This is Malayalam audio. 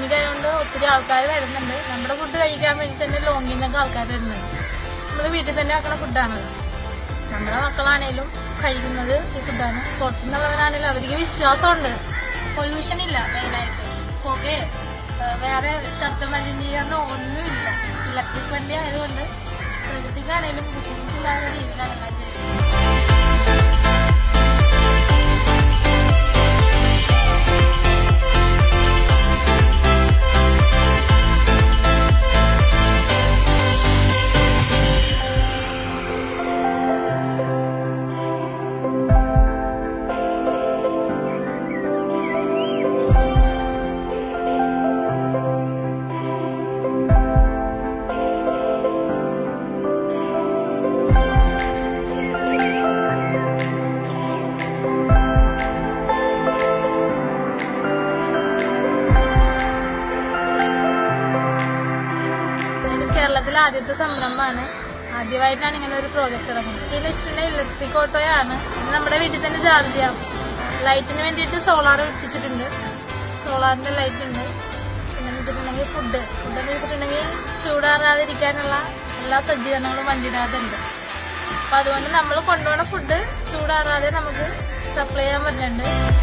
ഫാമിലി ആയതുകൊണ്ട് ഒത്തിരി ആൾക്കാർ വരുന്നുണ്ട് നമ്മുടെ ഫുഡ് കഴിക്കാൻ വേണ്ടി തന്നെ ലോങ്ങിൽ നിന്നൊക്കെ ആൾക്കാർ വരുന്നുണ്ട് നമ്മൾ വീട്ടിൽ തന്നെ ആക്കുന്ന ഫുഡാണ് നമ്മുടെ മക്കളാണേലും കഴിക്കുന്നത് ഈ ഫുഡാണ് പുറത്തുനിന്നുള്ളവരാണേലും അവർക്ക് വിശ്വാസമുണ്ട് പൊല്യൂഷൻ ഇല്ല മെയിനായിട്ട് പുകയോ ഏഹ് വേറെ ശബ്ദ മലിനീകരണം ഒന്നുമില്ല ഇലക്ട്രിക് വണ്ടി ആയതുകൊണ്ട് പ്രകൃതിക്കാണേലും ബുദ്ധിമുട്ടില്ലാത്ത രീതിയിലാണ് എല്ലാം ചെയ്യുന്നത് ഇത് കേരളത്തിലെ ആദ്യത്തെ സംരംഭമാണ് ആദ്യമായിട്ടാണ് ഇങ്ങനെ ഒരു പ്രോജക്റ്റ് ഇറങ്ങുന്നത് ഇതിൽ വെച്ചിട്ടുണ്ടെങ്കിൽ ഇലക്ട്രിക് ഓട്ടോയാണ് ഇത് നമ്മുടെ വീട്ടിൽ തന്നെ ചാർജ് ചെയ്യാം ലൈറ്റിന് വേണ്ടിയിട്ട് സോളാർ വെച്ചിട്ടുണ്ട് സോളാറിന്റെ ലൈറ്റ് ഉണ്ട് പിന്നെ വെച്ചിട്ടുണ്ടെങ്കിൽ ഫുഡ് ഫുഡ് എന്ന് വെച്ചിട്ടുണ്ടെങ്കിൽ ചൂടാറാതിരിക്കാനുള്ള എല്ലാ സജ്ജീകരണങ്ങളും വണ്ടിയിനകത്തുണ്ട് അപ്പൊ അതുകൊണ്ട് നമ്മൾ കൊണ്ടുപോകുന്ന ഫുഡ് ചൂടാറാതെ നമുക്ക് സപ്ലൈ ചെയ്യാൻ പറ്റുന്നുണ്ട്